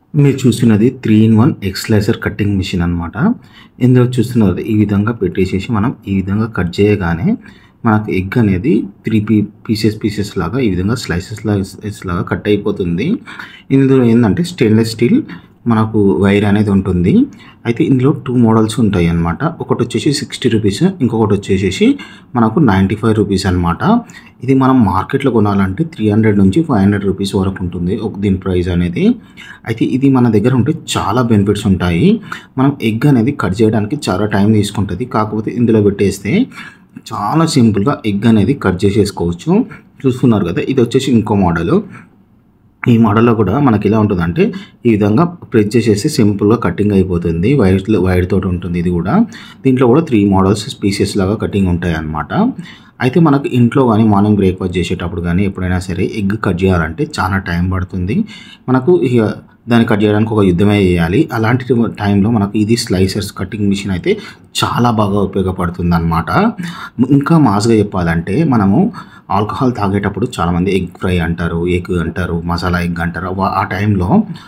మీరు చూస్తున్నది three in one ఎక్స్లైసర్ కటింగ్ మిషన్ అనమాట ఇందులో చూస్తున్నది ఈ విధంగా పెట్టేసేసి మనం ఈ విధంగా కట్ చేయగానే మనకు ఎగ్ అనేది త్రీ పీ పీసెస్ పీసెస్ లాగా ఈ విధంగా స్లైసెస్ లాగా లాగా కట్ అయిపోతుంది ఇందులో ఏంటంటే స్టెయిన్లెస్ స్టీల్ మనకు వైర్ అనేది ఉంటుంది అయితే ఇందులో టూ మోడల్స్ ఉంటాయి అన్నమాట ఒకటి వచ్చేసి సిక్స్టీ రూపీస్ ఇంకొకటి వచ్చేసి మనకు నైంటీ ఫైవ్ రూపీస్ అనమాట ఇది మనం మార్కెట్లో కొనాలంటే త్రీ హండ్రెడ్ నుంచి ఫైవ్ హండ్రెడ్ రూపీస్ వరకు ఉంటుంది ఒక దీని ప్రైస్ అనేది అయితే ఇది మన దగ్గర ఉంటే చాలా బెనిఫిట్స్ ఉంటాయి మనం ఎగ్ అనేది కట్ చేయడానికి చాలా టైం తీసుకుంటుంది కాకపోతే ఇందులో పెట్టేస్తే చాలా సింపుల్గా ఎగ్ అనేది కట్ చేసేసుకోవచ్చు చూస్తున్నారు కదా ఇది వచ్చేసి ఇంకో మోడలు ఈ మోడల్లో కూడా మనకి ఎలా ఉంటుందంటే ఈ విధంగా ప్రెస్ చేసేసి సింపుల్గా కటింగ్ అయిపోతుంది వైర్ వైర్ తోటి ఉంటుంది ఇది కూడా దీంట్లో కూడా త్రీ మోడల్స్ స్పీసెస్ లాగా కటింగ్ ఉంటాయి అన్నమాట అయితే మనకు ఇంట్లో కానీ మార్నింగ్ బ్రేక్ఫాస్ట్ చేసేటప్పుడు కానీ ఎప్పుడైనా సరే ఎగ్ కట్ చేయాలంటే చాలా టైం పడుతుంది మనకు ఇక దాన్ని కట్ చేయడానికి ఒక యుద్ధమే చేయాలి అలాంటి టైంలో మనకు ఇది స్లైసర్స్ కటింగ్ మిషన్ అయితే చాలా బాగా ఉపయోగపడుతుంది అనమాట ఇంకా మాస్గా చెప్పాలంటే మనము ఆల్కహాల్ తాగేటప్పుడు చాలామంది ఎగ్ ఫ్రై అంటారు ఎగ్ అంటారు మసాలా ఎగ్ అంటారు వా- ఆ టైంలో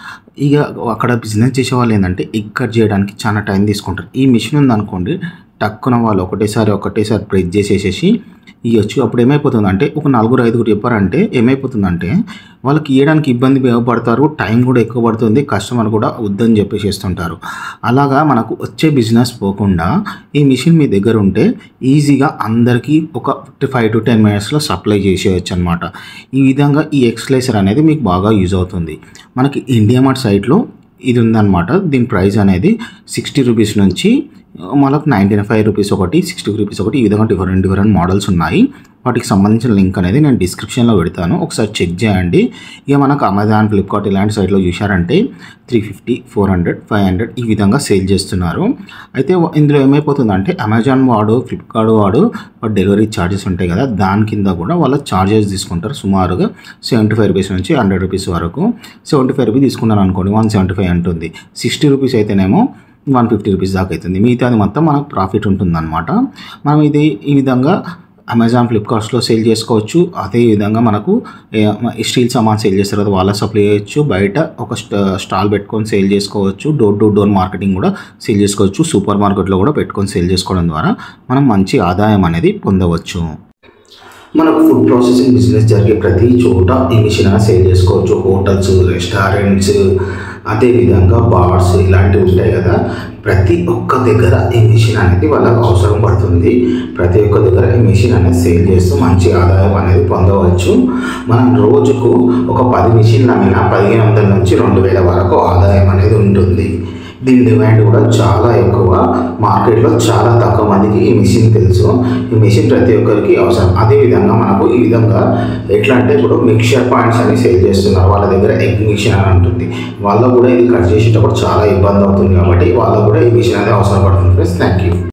ఇక అక్కడ బిజినెస్ చేసే వాళ్ళు ఏంటంటే ఎగ్ కట్ చేయడానికి చాలా టైం తీసుకుంటారు ఈ మిషన్ ఉందనుకోండి టక్కున వాళ్ళు ఒకటేసారి ఒకటేసారి ప్రెస్ చేసేసేసి ఇవ్వచ్చు అప్పుడు ఏమైపోతుంది అంటే ఒక నలుగురు ఐదుగురు చెప్పారంటే ఏమైపోతుందంటే వాళ్ళకి ఇవ్వడానికి ఇబ్బంది పడతారు టైం కూడా ఎక్కువ పడుతుంది కస్టమర్ కూడా వద్దని చెప్పేసేస్తుంటారు అలాగా మనకు వచ్చే బిజినెస్ పోకుండా ఈ మిషన్ మీ దగ్గర ఉంటే ఈజీగా అందరికీ ఒక ఫైవ్ టు టెన్ మినిట్స్లో సప్లై చేసేయచ్చు అనమాట ఈ విధంగా ఈ ఎక్స్లైసర్ అనేది మీకు బాగా యూజ్ అవుతుంది మనకి ఇండియా మార్ట్ సైట్లో ఇది ఉందన్నమాట దీని ప్రైస్ అనేది సిక్స్టీ రూపీస్ నుంచి మనకు నైంటీ ఫైవ్ రూపీస్ ఒకటి సిక్స్టీ రూపీస్ ఒకటి ఈ విధంగా డిఫరెంట్ డిఫరెంట్ మోడల్స్ ఉన్నాయి వాటికి సంబంధించిన లింక్ అనేది నేను డిస్క్రిప్షన్లో పెడతాను ఒకసారి చెక్ చేయండి ఇక మనకు అమెజాన్ ఫ్లిప్కార్ట్ ఇలాంటి సైట్లో చూశారంటే three fifty four hundred five hundred ఈ విధంగా సేల్ చేస్తున్నారు అయితే ఇందులో ఏమైపోతుందంటే అమెజాన్ వాడు ఫ్లిప్కార్ట్ వాడు డెలివరీ ఛార్జెస్ ఉంటాయి కదా దాని కింద కూడా వాళ్ళ ఛార్జెస్ తీసుకుంటారు సుమారుగా సెవెంటీ ఫైవ్ రూపీస్ నుంచి హండ్రెడ్ రూపీస్ వరకు సెవెంటీ ఫైవ్ రూపీస్ తీసుకున్నాను అనుకోండి వన్ సెవెంటీ ఫైవ్ ఉంటుంది సిక్స్టీ రూపీస్ అయితేనేమో వన్ ఫిఫ్టీ రూపీస్ దాకా అవుతుంది మిగతాది మొత్తం మనకు ప్రాఫిట్ ఉంటుందన్నమాట మనం ఇది ఈ విధంగా అమెజాన్ ఫ్లిప్కార్ట్స్లో సేల్ చేసుకోవచ్చు అదే విధంగా మనకు ఏ, స్టీల్ సామాన్ సేల్ చేస్తారు కదా వాళ్ళ సప్లై చేయొచ్చు బయట ఒక స్ట- స్టాల్ పెట్టుకొని సేల్ చేసుకోవచ్చు డోర్ టు డోర్ మార్కెటింగ్ కూడా సేల్ చేసుకోవచ్చు సూపర్ మార్కెట్లో కూడా పెట్టుకొని సేల్ చేసుకోవడం ద్వారా మనం మంచి ఆదాయం అనేది పొందవచ్చు మనకు ఫుడ్ ప్రాసెసింగ్ బిజినెస్ జరిగే ప్రతి చోట ఈ మిషన్ అనేది సేల్ చేసుకోవచ్చు హోటల్స్ రెస్టారెంట్స్ అదేవిధంగా బార్స్ ఇలాంటివి ఉంటాయి కదా ప్రతి ఒక్క దగ్గర ఈ మిషన్ అనేది వాళ్ళకి అవసరం పడుతుంది ప్రతి ఒక్క దగ్గర ఈ మిషన్ అనేది సేల్ చేస్తూ మంచి ఆదాయం అనేది పొందవచ్చు మనం రోజుకు ఒక పది మిషన్లు అమ్మినా పదిహేను వందల నుంచి రెండు వేల వరకు ఆదాయం అనేది ఉంటుంది దీని డిమాండ్ కూడా చాలా ఎక్కువ మార్కెట్లో చాలా తక్కువ మందికి ఈ మిషన్ తెలుసు ఈ మిషన్ ప్రతి ఒక్కరికి అవసరం అదేవిధంగా మనకు ఈ విధంగా ఎట్లా అంటే ఇప్పుడు మిక్చర్ పాయింట్స్ అని సేల్ చేస్తున్నారు వాళ్ళ దగ్గర ఎగ్ మిషన్ అని ఉంటుంది వాళ్ళకు కూడా ఇది కట్ చేసేటప్పుడు చాలా ఇబ్బంది అవుతుంది కాబట్టి వాళ్ళకు కూడా ఈ మిషన్ అనేది అవసరం పడుతుంది ఫ్రెండ్స్ థ్యాంక్ యూ